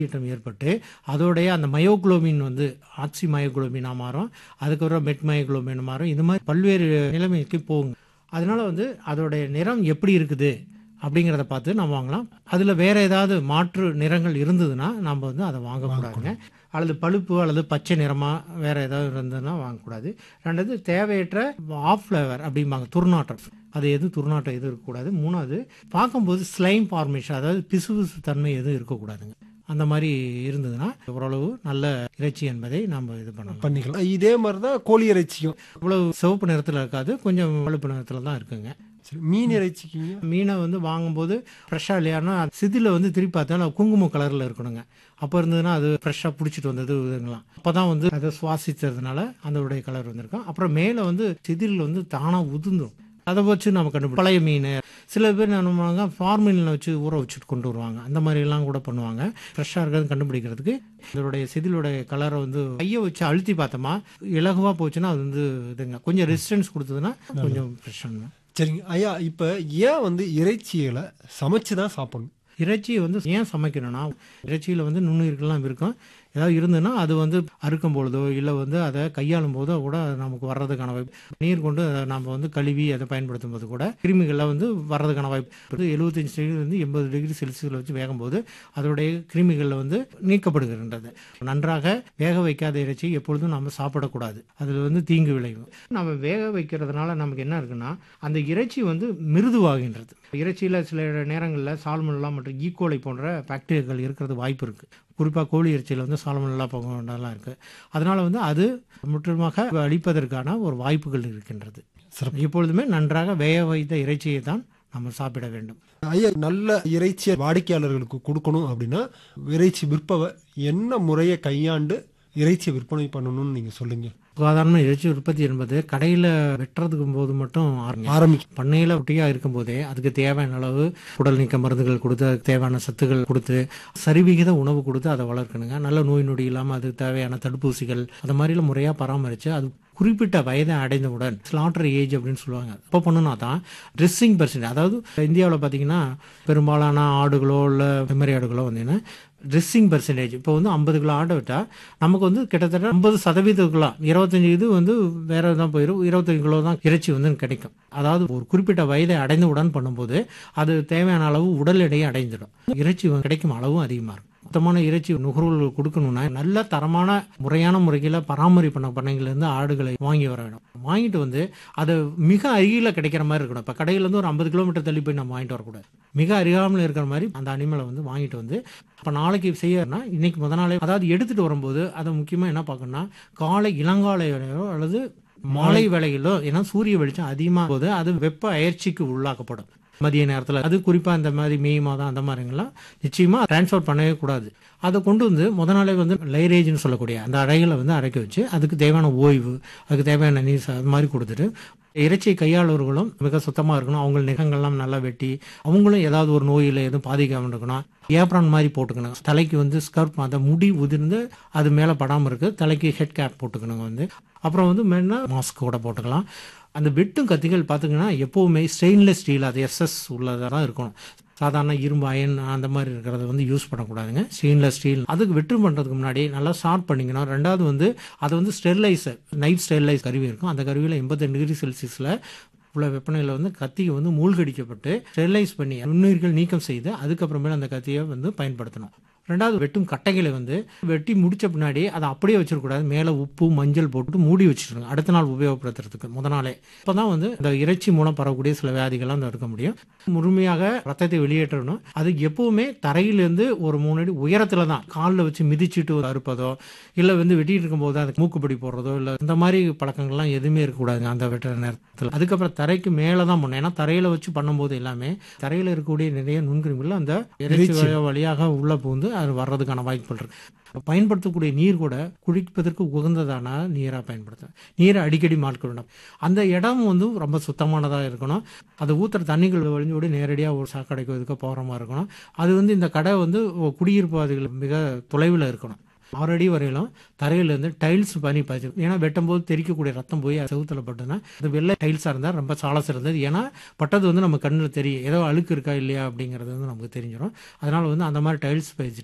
ஈட்டம் ஏற்பட்டு அதோடைய அந்த மயோகுளோபின் வந்து ஆக்சி மயோகுளோபினா மாறும் அதுக்கப்புறம் மெட் மயோகுளோபின் மாறும் இது மாதிரி பல்வேறு நிலைமைக்கு போகுங்க அதனால வந்து அதோடைய நிறம் எப்படி இருக்குது அப்படிங்கிறத பார்த்து நம்ம வாங்கலாம் அதில் வேற ஏதாவது மாற்று நிறங்கள் இருந்ததுன்னா நம்ம வந்து அதை வாங்கக்கூடாதுங்க அல்லது பழுப்பு அல்லது பச்சை நிறமாக வேற ஏதாவது இருந்ததுன்னா வாங்கக்கூடாது ரெண்டாவது தேவையற்ற ஆஃப் ஃப்ளவர் அப்படிம்பாங்க துர்நாற்றம் அது எதுவும் துர்நாற்றம் எதுவும் இருக்கக்கூடாது மூணாவது பார்க்கும்போது ஸ்லைம் ஃபார்மேஷன் அதாவது பிசுபிசு தன்மை எதுவும் இருக்கக்கூடாதுங்க அந்த மாதிரி இருந்ததுன்னா ஓரளவு நல்ல இறைச்சி என்பதை நம்ம இது பண்ணலாம் பண்ணிக்கலாம் இதே மாதிரி தான் கோழி இறைச்சியும் இவ்வளவு சிவப்பு நிறத்தில் இருக்காது கொஞ்சம் பழுப்பு நிறத்தில் தான் இருக்குங்க சரி மீன் இறைச்சிக்குங்க மீனை வந்து வாங்கும்போது ஃப்ரெஷ்ஷாக இல்லையானா சிதில வந்து திருப்பி பார்த்தா குங்குமம் கலரில் இருக்கணுங்க அப்போ இருந்ததுன்னா அது ஃப்ரெஷ்ஷாக பிடிச்சிட்டு வந்தது இதுங்களாம் அப்போ தான் வந்து அதை சுவாசித்ததுனால அந்த உடைய கலர் வந்திருக்கும் அப்புறம் மேலே வந்து சிதில் வந்து தானாக உதிர்ந்துடும் அதை வச்சு நம்ம கண்டுபிடி பழைய மீன் சில பேர் என்ன பண்ணுவாங்க ஃபார்மிலில் வச்சு ஊற வச்சுட்டு கொண்டு வருவாங்க அந்த மாதிரிலாம் கூட பண்ணுவாங்க ஃப்ரெஷ்ஷாக இருக்கிறது கண்டுபிடிக்கிறதுக்கு இதோடைய செதிலுடைய கலரை வந்து கையை வச்சு அழுத்தி பார்த்தோமா இலகுவாக போச்சுன்னா அது வந்து இதுங்க கொஞ்சம் ரெசிஸ்டன்ஸ் கொடுத்ததுன்னா கொஞ்சம் ஃப்ரெஷ்ஷாக சரிங்க ஐயா இப்போ ஏன் வந்து இறைச்சிகளை சமைச்சு தான் சாப்பிடணும் இறைச்சி வந்து ஏன் சமைக்கணும்னா இறைச்சியில் வந்து நுண்ணுயிர்கள்லாம் இருக்கும் ஏதாவது இருந்ததுன்னா அது வந்து அறுக்கும் பொழுதோ இல்லை வந்து அதை கையாளும் போதோ கூட நமக்கு வர்றதுக்கான வாய்ப்பு நீர் கொண்டு அதை நம்ம வந்து கழுவி அதை பயன்படுத்தும் போது கூட கிருமிகள்லாம் வந்து வர்றதுக்கான வாய்ப்பு வந்து எழுபத்தஞ்சு டிகிரி வந்து எண்பது டிகிரி செல்சியஸில் வச்சு வேகும்போது அதோடைய கிருமிகளில் வந்து நீக்கப்படுகின்றது நன்றாக வேக வைக்காத இறைச்சி எப்பொழுதும் நம்ம சாப்பிடக்கூடாது அதில் வந்து தீங்கு விளையும் நம்ம வேக வைக்கிறதுனால நமக்கு என்ன இருக்குன்னா அந்த இறைச்சி வந்து மிருதுவாகின்றது இறைச்சியில் சில நேரங்களில் சால்மனல்லா மற்றும் ஈக்கோலை போன்ற பாக்டீரியாக்கள் இருக்கிறது வாய்ப்பு இருக்குது குறிப்பாக கோழி இறைச்சியில் வந்து சால்மனல்லா போன்றதெல்லாம் இருக்குது அதனால் வந்து அது முற்றிலுமாக அழிப்பதற்கான ஒரு வாய்ப்புகள் இருக்கின்றது சிறப்பு எப்பொழுதுமே நன்றாக வேக வைத்த இறைச்சியை தான் நம்ம சாப்பிட வேண்டும் ஐயா நல்ல இறைச்சியை வாடிக்கையாளர்களுக்கு கொடுக்கணும் அப்படின்னா இறைச்சி விற்பவர் என்ன முறையை கையாண்டு இறைச்சியை விற்பனை பண்ணணும்னு நீங்க சொல்லுங்க சாதாரண இறைச்சி உற்பத்தி என்பது கடையில் வெட்டுறதுக்கு போது மட்டும் ஆரம்பிக்கும் ஆரம்பிக்கும் பண்ணையில் குட்டியாக இருக்கும்போதே அதுக்கு தேவையான அளவு உடல் நீக்க மருந்துகள் கொடுத்து அதுக்கு தேவையான சத்துக்கள் கொடுத்து சரிவிகித உணவு கொடுத்து அதை வளர்க்கணுங்க நல்ல நோய் நொடி இல்லாமல் அதுக்கு தேவையான தடுப்பூசிகள் அந்த மாதிரிலாம் முறையாக பராமரித்து அது குறிப்பிட்ட வயதை அடைந்தவுடன் ஸ்லாட்டர் ஏஜ் அப்படின்னு சொல்லுவாங்க அப்போ பண்ணுனா தான் ட்ரெஸ்ஸிங் பர்சன்ட் அதாவது இந்தியாவில் பார்த்தீங்கன்னா பெரும்பாலான ஆடுகளோ இல்லை செம்மறி ஆடுகளோ வந்தீங்கன்னா ட்ரெஸ்ஸிங் பர்சன்டேஜ் இப்போ வந்து ஐம்பது கிலோ ஆடை விட்டால் நமக்கு வந்து கிட்டத்தட்ட ஐம்பது சதவீதத்துக்குலாம் இருபத்தஞ்சு இது வந்து வேற தான் போயிடும் இருபத்தஞ்சு கிலோ தான் இறைச்சி வந்து கிடைக்கும் அதாவது ஒரு குறிப்பிட்ட வயதை அடைந்தவுடன் பண்ணும்போது அது தேவையான அளவு உடல் எடையை அடைந்துடும் இறைச்சி வந்து கிடைக்கும் அளவும் அதிகமாக இருக்கும் சுத்தமான இறைச்சி நுகர்வோர்களுக்கு கொடுக்கணும்னா நல்ல தரமான முறையான முறையில் பராமரிப்பு பண்ண பண்ணைங்கள்லேருந்து ஆடுகளை வாங்கி வர வேணும் வாங்கிட்டு வந்து அதை மிக அருகில் கிடைக்கிற மாதிரி இருக்கணும் இப்போ கடையிலேருந்து ஒரு ஐம்பது கிலோமீட்டர் தள்ளி போய் நம்ம வாங்கிட்டு வரக்கூடாது மிக அருகாமல் இருக்கிற மாதிரி அந்த அனிமலை வந்து வாங்கிட்டு வந்து இப்போ நாளைக்கு செய்யறதுனா இன்னைக்கு முத நாளே அதாவது எடுத்துட்டு வரும்போது அதை முக்கியமாக என்ன பார்க்கணும்னா காலை இளங்காலையோ அல்லது மாலை வேளையிலோ ஏன்னா சூரிய வெளிச்சம் அதிகமாக போது அது வெப்ப அயற்சிக்கு உள்ளாக்கப்படும் மதிய நேரத்தில் அது குறிப்பாக இந்த மாதிரி மே மாதம் அந்த மாதிரிங்கெல்லாம் நிச்சயமாக டிரான்ஸ்ஃபர் பண்ணவே கூடாது அதை கொண்டு வந்து முத நாளே வந்து லைரேஜ்னு சொல்லக்கூடிய அந்த அறைகளை வந்து அரைக்க வச்சு அதுக்கு தேவையான ஓய்வு அதுக்கு தேவையான நீர் ச- அது மாதிரி கொடுத்துட்டு இறைச்சி கையாளர்களும் மிக சுத்தமாக இருக்கணும் அவங்க நெகங்கள்லாம் நல்லா வெட்டி அவங்களும் ஏதாவது ஒரு நோயில் எதுவும் பாதிக்காமல் இருக்கணும் ஏப்ரான் மாதிரி போட்டுக்கணும் தலைக்கு வந்து ஸ்கர்ப் அந்த முடி உதிர்ந்து அது மேலே படாமல் இருக்கு தலைக்கு ஹெட் கேப் போட்டுக்கணுங்க வந்து அப்புறம் வந்து மென்னா மாஸ்க் கூட போட்டுக்கலாம் அந்த வெட்டும் கத்திகள் பார்த்தீங்கன்னா எப்போவுமே ஸ்டெயின்லெஸ் ஸ்டீல் அது எஸ்எஸ் உள்ளதாக தான் இருக்கணும் சாதாரண இரும்பு அயன் அந்த மாதிரி இருக்கிறத வந்து யூஸ் பண்ணக்கூடாதுங்க ஸ்டெயின்லெஸ் ஸ்டீல் அதுக்கு வெட்டு பண்ணுறதுக்கு முன்னாடி நல்லா ஷார்ட் பண்ணிக்கணும் ரெண்டாவது வந்து அது வந்து ஸ்டெரிலைசர் நைட் ஸ்டெரிலைஸ் கருவி இருக்கும் அந்த கருவியில் எண்பத்தெண்டு டிகிரி செல்சியஸில் உள்ள வெப்பநிலையில் வந்து கத்தியை வந்து மூழ்கடிக்கப்பட்டு ஸ்டெரிலைஸ் பண்ணி நுண்ணுயிர்கள் நீக்கம் செய்து அதுக்கப்புறமேல அந்த கத்தியை வந்து பயன்படுத்தணும் ரெண்டாவது வெட்டும் கட்டைகளை வந்து வெட்டி முடிச்ச பின்னாடி அதை அப்படியே வச்சிடக்கூடாது மேலே உப்பு மஞ்சள் போட்டு மூடி வச்சிருங்க அடுத்த நாள் உபயோகப்படுத்துறதுக்கு முத நாளே இப்போ தான் வந்து இந்த இறைச்சி மூலம் பரவக்கூடிய சில வியாதிகள்லாம் தடுக்க முடியும் முழுமையாக ரத்தத்தை வெளியேற்றணும் அது எப்பவுமே தரையிலேருந்து ஒரு மூணு அடி உயரத்தில் தான் காலில் வச்சு மிதிச்சிட்டு அறுப்பதோ இல்லை வந்து வெட்டிட்டு இருக்கும்போது அதுக்கு மூக்குப்படி போடுறதோ இல்லை இந்த மாதிரி பழக்கங்கள்லாம் எதுவுமே இருக்கக்கூடாதுங்க அந்த வெட்டுற நேரத்தில் அதுக்கப்புறம் தரைக்கு மேலே தான் பண்ணணும் ஏன்னா தரையில் வச்சு பண்ணும்போது எல்லாமே தரையில் இருக்கக்கூடிய நிறைய நுண்கிருமிகள் அந்த இறைச்சி வழியா- வழியாக உள்ள புகுந்து அது வர்றதுக்கான வாய்ப்புகள் இருக்கு பயன்படுத்தக்கூடிய நீர் கூட குடிப்பதற்கு உகந்ததான நீராக பயன்படுத்தணும் நீரை அடிக்கடி மாற்றிக்கணும் அந்த இடம் வந்து ரொம்ப சுத்தமானதாக இருக்கணும் அதை ஊற்றுற தண்ணிகள் வழிஞ்சு விட நேரடியாக ஒரு சாக்கடைக்கு இதுக்கு போகிற மாதிரி இருக்கணும் அது வந்து இந்த கடை வந்து குடியிருப்பு அதுகள் மிக தொலைவில் இருக்கணும் ஆறு அடி வரையிலும் தரையிலேருந்து டைல்ஸ் பண்ணி பதிச்சிருக்கும் ஏன்னா வெட்டும் போது தெறிக்கக்கூடிய ரத்தம் போய் செவுத்துல பட்டுனா அது வெள்ளை டைல்ஸாக இருந்தால் ரொம்ப சால சிறந்தது ஏன்னா பட்டது வந்து நம்ம கண்ணில் தெரியும் ஏதோ அழுக்கு இருக்கா இல்லையா அப்படிங்கிறது வந்து நமக்கு தெரிஞ்சிடும் அதனால வந்து அந்த மாதிரி டைல்ஸ் பதிச்சுட்டு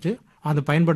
அதை பயன்படுத்த